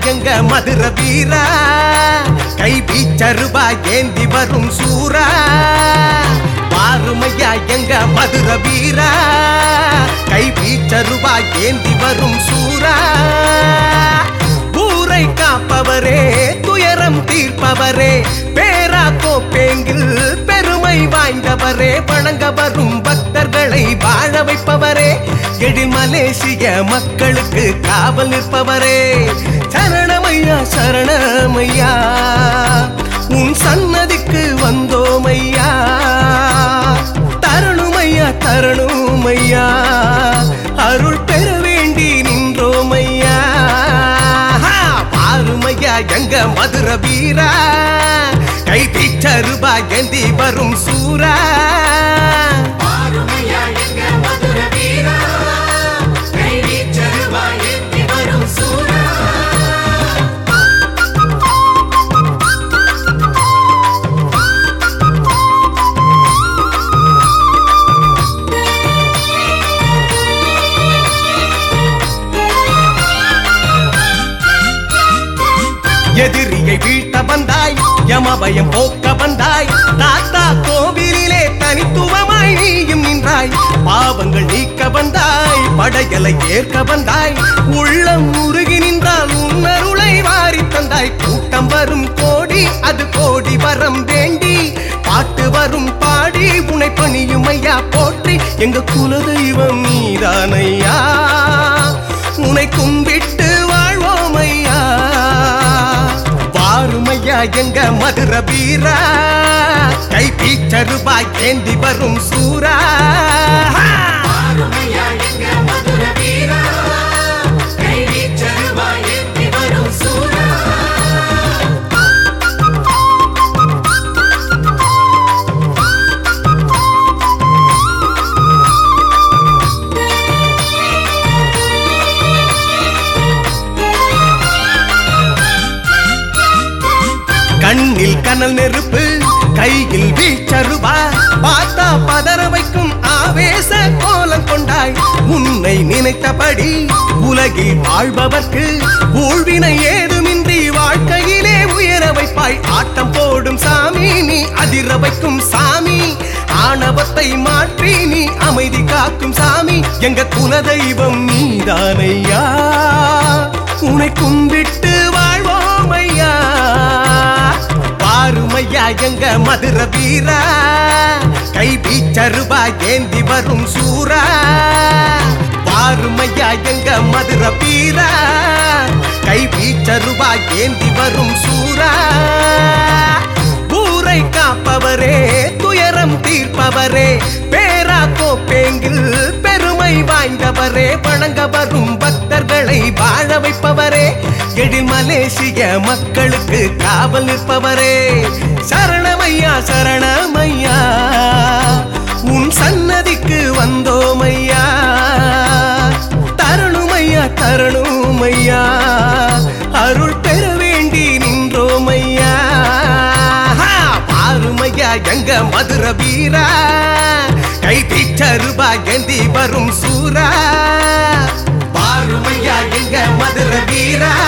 எங்க மதுர வீரா கை வீச்சருபா ஏந்தி வரும் சூரா பாருமையா எங்க மதுர வீரா கை வீச்சருபா ஏந்தி வரும் சூரா ஊரை காப்பவரே துயரம் தீர்ப்பவரே பேரா கோப்பேங்கில் பெருமை வாய்ந்தவரே வணங்க வரும் பக்தர்களை வாழ வைப்பவரே எழில் மலேசிய மக்களுக்கு காவல் நிற்பவரே சரணமையா சரணமையா உன் சன்னதிக்கு வந்தோமையா தருணுமையா தருணுமையா அருள் பெற வேண்டி நின்றோமையா ஹா, பாருமையா எங்க மதுர வீரா கை தீச்சருபா ஏந்தி வரும் சூரா பாருமையா எங்க மதுர வீரா கை வீச்சருவா ஏந்தி வரும் சூரா எதிரியை வீழ்த்த வந்தாய் யமபயம் போக்க வந்தாய் தாத்தா கோவிலிலே தனித்துவமாய் நீயும் நின்றாய் பாவங்கள் நீக்க வந்தாய் படையலை ஏற்க வந்தாய் உள்ளம் உருகி நின்றால் உன்னருளை வாரி தந்தாய் கூட்டம் வரும் கோடி அது கோடி வரம் வேண்டி பாட்டு வரும் பாடி உனை பணியும் ஐயா போற்றி எங்க குலதெய்வம் நீதானையா உனை கும்பிட்டு வாழ்வோம் ஐயா வாருமையா எங்க மதுர வீரா கை பீச்சருபாய் ஏந்தி வரும் சூரா பாருமையா எங்க மதுர வீரா கை வீச்சருவா ஏந்தி வரும் சூரா கண்ணில் கனல் நெருப்பு கையில் வீச்சருவா பார்த்தா பதற வைக்கும் ஆவேச கோலம் கொண்டாய் உன்னை நினைத்தபடி உலகில் வாழ்பவர்க்கு ஊழ்வினை ஏதுமின்றி வாழ்க்கையிலே உயர வைப்பாய் ஆட்டம் போடும் சாமி நீ அதிர வைக்கும் சாமி ஆணவத்தை மாற்றி நீ அமைதி காக்கும் சாமி எங்க குலதெய்வம் நீதானையா உன்னை கும்பிட்டு வாழ்வோம் ஐயா பாருமையா எங்க மதுர வீரா கை வீச்சருபா ஏந்தி வரும் சூரா பாருமையா எங்க மதுர வீரா கை வீச்சருபா ஏந்தி வரும் சூரா ஊரை காப்பவரே துயரம் தீர்ப்பவரே பேரா கோப்பேங்கில் பெருமை வாய்ந்தவரே வணங்க வரும் பக்தர்களை வாழ வைப்பவரே எழில் மலேசிய மக்களுக்கு காவல் நிற்பவரே சரணமையா சரணமையா உன் சன்னதிக்கு வந்தோமையா தருணுமையா தருணுமையா அருள் பெற வேண்டி நின்றோமையா ஹா, பாருமையா எங்க மதுர வீரா கை தீச்சருபா ஏந்தி வரும் சூரா பாருமையா எங்க மதுர வீரா